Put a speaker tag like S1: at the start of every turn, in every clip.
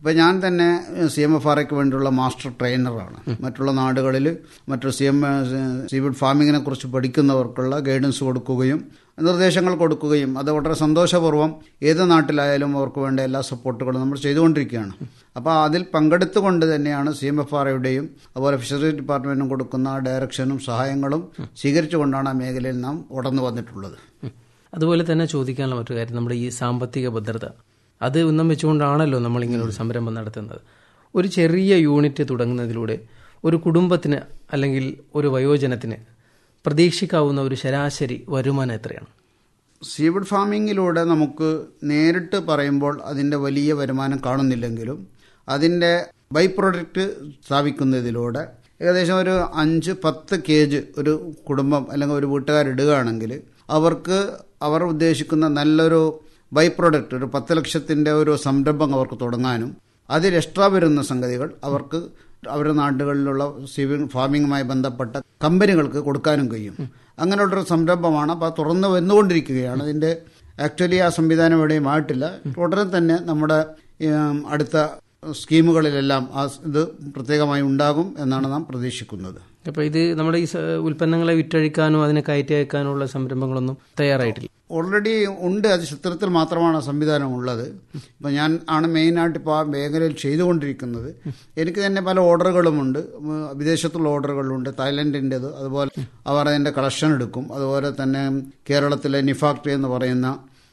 S1: ഇപ്പം ഞാൻ തന്നെ സി എം എഫ് ആർഐക്ക് വേണ്ടിയുള്ള മാസ്റ്റർ ട്രെയിനറാണ് മറ്റുള്ള നാടുകളിൽ മറ്റു സി എം സീവിഡ് ഫാമിങ്ങിനെ കുറിച്ച് പഠിക്കുന്നവർക്കുള്ള ഗൈഡൻസ് കൊടുക്കുകയും നിർദ്ദേശങ്ങൾ കൊടുക്കുകയും അത് വളരെ സന്തോഷപൂർവ്വം ഏത് നാട്ടിലായാലും അവർക്ക് വേണ്ട എല്ലാ സപ്പോർട്ടുകളും നമ്മൾ ചെയ്തുകൊണ്ടിരിക്കുകയാണ് അപ്പോൾ അതിൽ പങ്കെടുത്തുകൊണ്ട് തന്നെയാണ് സി എം എഫ് ആർഐയുടെയും അതുപോലെ ഫിഷറീസ് ഡിപ്പാർട്ട്മെൻറ്റും കൊടുക്കുന്ന ഡയറക്ഷനും സഹായങ്ങളും സ്വീകരിച്ചുകൊണ്ടാണ് ആ മേഖലയിൽ നാം ഉടന്നു വന്നിട്ടുള്ളത്
S2: അതുപോലെ തന്നെ ചോദിക്കാനുള്ള മറ്റൊരു കാര്യം നമ്മുടെ ഈ സാമ്പത്തിക ഭദ്രത അത് ഉന്നം വെച്ചുകൊണ്ടാണല്ലോ നമ്മൾ ഇങ്ങനെ ഒരു സംരംഭം നടത്തുന്നത് ഒരു ചെറിയ യൂണിറ്റ് തുടങ്ങുന്നതിലൂടെ ഒരു കുടുംബത്തിന് അല്ലെങ്കിൽ ഒരു വയോജനത്തിന് പ്രതീക്ഷിക്കാവുന്ന ഒരു ശരാശരി വരുമാനം എത്രയാണ്
S1: സീവിഡ് ഫാമിങ്ങിലൂടെ നമുക്ക് നേരിട്ട് പറയുമ്പോൾ അതിൻ്റെ വലിയ വരുമാനം കാണുന്നില്ലെങ്കിലും അതിൻ്റെ ബൈ പ്രൊഡക്റ്റ് സ്ഥാപിക്കുന്നതിലൂടെ ഏകദേശം ഒരു അഞ്ച് പത്ത് കേജ് ഒരു കുടുംബം അല്ലെങ്കിൽ ഒരു വീട്ടുകാരിടുകയാണെങ്കിൽ അവർക്ക് അവർ ഉദ്ദേശിക്കുന്ന നല്ലൊരു ബൈ പ്രൊഡക്റ്റ് ഒരു പത്ത് ലക്ഷത്തിൻ്റെ ഒരു സംരംഭം അവർക്ക് തുടങ്ങാനും അതിൽ എക്സ്ട്രാ വരുന്ന സംഗതികൾ അവർക്ക് അവരുടെ നാടുകളിലുള്ള സിവിൽ ഫാമിങ്ങുമായി ബന്ധപ്പെട്ട കമ്പനികൾക്ക് കൊടുക്കാനും കഴിയും അങ്ങനെയുള്ളൊരു സംരംഭമാണ് അപ്പോൾ തുറന്നു വന്നുകൊണ്ടിരിക്കുകയാണ് അതിൻ്റെ ആക്ച്വലി ആ സംവിധാനം എവിടെയും ആയിട്ടില്ല ഉടനെ തന്നെ നമ്മുടെ ഉം, അടുത്ത സ്കീമുകളിലെല്ലാം ആ ഇത് പ്രത്യേകമായി ഉണ്ടാകും എന്നാണ് നാം പ്രതീക്ഷിക്കുന്നത്
S2: അപ്പോൾ ഇത് നമ്മുടെ ഈ സ- ഉൽപ്പന്നങ്ങളെ വിറ്റഴിക്കാനോ അതിനെ കയറ്റി അയക്കാനുള്ള സംരംഭങ്ങളൊന്നും തയ്യാറായിട്ടില്ല
S1: ഓൾറെഡി ഉണ്ട് അത് ചിത്രത്തിൽ മാത്രമാണ് ആ സംവിധാനം ഉള്ളത് ഇപ്പം ഞാൻ ആണ് മെയിനായിട്ട് ഇപ്പോൾ ആ മേഖലയിൽ ചെയ്തുകൊണ്ടിരിക്കുന്നത് എനിക്ക് തന്നെ പല ഓർഡറുകളുമുണ്ട് ഉം, വിദേശത്തുള്ള ഓർഡറുകളുണ്ട് തായ്ലൻഡിൻ്റെത് അതുപോലെ അവർ അതിൻ്റെ കളക്ഷൻ എടുക്കും അതുപോലെ തന്നെ കേരളത്തിലെ നിഫാക്ടറി എന്ന് പറയുന്ന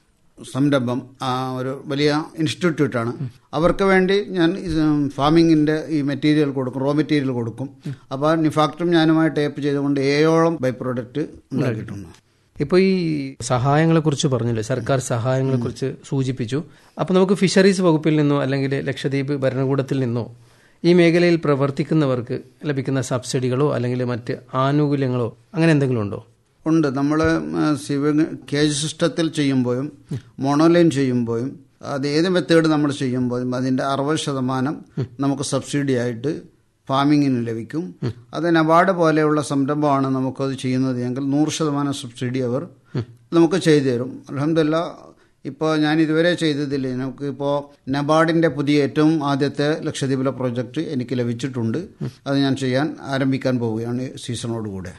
S1: സംരംഭം ആ, ഒരു വലിയ ഇൻസ്റ്റിറ്റ്യൂട്ടാണ് അവർക്ക് വേണ്ടി ഞാൻ ഫാമിങ്ങിൻ്റെ ഈ മെറ്റീരിയൽ കൊടുക്കും റോ മെറ്റീരിയൽ കൊടുക്കും അപ്പോൾ നിഫാക്ടറും ഞാനുമായി ടേപ്പ് ചെയ്തുകൊണ്ട് ഏഴോളം ബൈ പ്രോഡക്റ്റ് ഉണ്ടാക്കിയിട്ടുണ്ട്
S2: ഇപ്പോൾ ഈ സഹായങ്ങളെ കുറിച്ച് പറഞ്ഞല്ലോ സർക്കാർ സഹായങ്ങളെ കുറിച്ച് സൂചിപ്പിച്ചു അപ്പോൾ നമുക്ക് ഫിഷറീസ് വകുപ്പിൽ നിന്നോ അല്ലെങ്കിൽ ലക്ഷദ്വീപ് ഭരണകൂടത്തിൽ നിന്നോ ഈ മേഖലയിൽ പ്രവർത്തിക്കുന്നവർക്ക് ലഭിക്കുന്ന സബ്സിഡികളോ അല്ലെങ്കിൽ മറ്റ് ആനുകൂല്യങ്ങളോ അങ്ങനെ എന്തെങ്കിലും ഉണ്ടോ
S1: ഉണ്ട് നമ്മൾ സിവിൽ കേജ് സിസ്റ്റത്തിൽ ചെയ്യുമ്പോഴും മോണോലൈൻ ചെയ്യുമ്പോഴും അത് ഏത് മെത്തേഡ് നമ്മൾ ചെയ്യുമ്പോഴും അതിൻ്റെ അറുപത് ശതമാനം നമുക്ക് സബ്സിഡി ആയിട്ട് ഫാമിങ്ങിന് ലഭിക്കും അത് നബാർഡ് പോലെയുള്ള സംരംഭമാണ് നമുക്കത് ചെയ്യുന്നത് എങ്കിൽ നൂറ് ശതമാനം സബ്സിഡി അവർ നമുക്ക് ചെയ്തു തരും അലഹമില്ല ഇപ്പോൾ ഞാൻ ഇതുവരെ ചെയ്തതിൽ നമുക്ക് ഇപ്പോൾ നബാർഡിൻ്റെ പുതിയ ഏറ്റവും ആദ്യത്തെ ലക്ഷദ്വീപിലെ പ്രോജക്റ്റ് എനിക്ക് ലഭിച്ചിട്ടുണ്ട് അത് ഞാൻ ചെയ്യാൻ ആരംഭിക്കാൻ പോവുകയാണ് ഈ സീസണോടുകൂടെ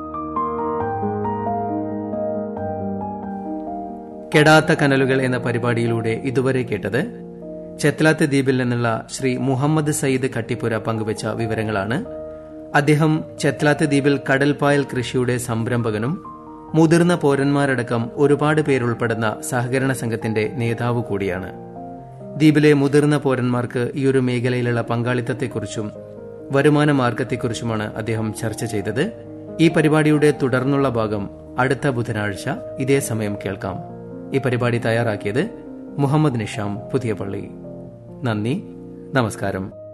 S2: കെടാത്ത കനലുകൾ എന്ന പരിപാടിയിലൂടെ ഇതുവരെ കേട്ടത് ചെത്ലാത്ത് ദ്വീപിൽ നിന്നുള്ള ശ്രീ മുഹമ്മദ് സയ്യിദ് കട്ടിപ്പുര പങ്കുവച്ച വിവരങ്ങളാണ് അദ്ദേഹം ചെത്ലാത്ത് ദ്വീപിൽ കടൽപ്പായൽ കൃഷിയുടെ സംരംഭകനും മുതിർന്ന പൗരന്മാരടക്കം ഒരുപാട് പേരുൾപ്പെടുന്ന സഹകരണ സംഘത്തിന്റെ നേതാവ് കൂടിയാണ് ദ്വീപിലെ മുതിർന്ന പൗരന്മാർക്ക് ഈയൊരു മേഖലയിലുള്ള പങ്കാളിത്തത്തെക്കുറിച്ചും വരുമാന മാർഗത്തെക്കുറിച്ചുമാണ് അദ്ദേഹം ചർച്ച ചെയ്തത് ഈ പരിപാടിയുടെ തുടർന്നുള്ള ഭാഗം അടുത്ത ബുധനാഴ്ച ഇതേ സമയം കേൾക്കാം ഈ പരിപാടി തയ്യാറാക്കിയത് മുഹമ്മദ് നിഷാം പുതിയ പള്ളി നന്ദി നമസ്കാരം